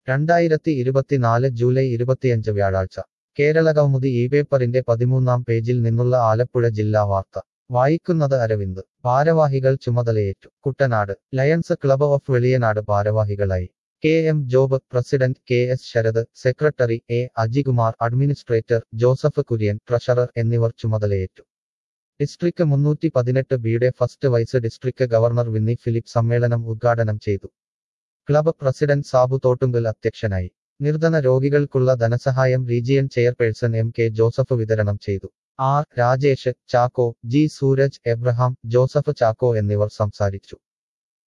രണ്ടായിരത്തി ഇരുപത്തിനാല് ജൂലൈ ഇരുപത്തിയഞ്ച് വ്യാഴാഴ്ച കേരള കൗമുദി ഈ പേപ്പറിന്റെ പതിമൂന്നാം പേജിൽ നിന്നുള്ള ആലപ്പുഴ ജില്ലാ വാർത്ത വായിക്കുന്നത് അരവിന്ദ് ഭാരവാഹികൾ ചുമതലയേറ്റു Kuttanad Lions Club of Veliyanad ഭാരവാഹികളായി K M Job president K S Sarath secretary A Ajikumar administrator Joseph Kurian treasurer എന്നിവർ ചുമതലയേറ്റു ഡിസ്ട്രിക്ട് മുന്നൂറ്റി പതിനെട്ട് ബിയുടെ first vice district governor Vinny Philip സമ്മേളനം ഉദ്ഘാടനം ചെയ്തു ക്ലബ് പ്രസിഡന്റ് സാബു തോട്ടുങ്കൽ അധ്യക്ഷനായി നിർധന രോഗികൾക്കുള്ള ധനസഹായം region chairperson M K Joseph വിതരണം ചെയ്തു R Rajesh Chacko G Sooraj Abraham Joseph Chacko എന്നിവർ സംസാരിച്ചു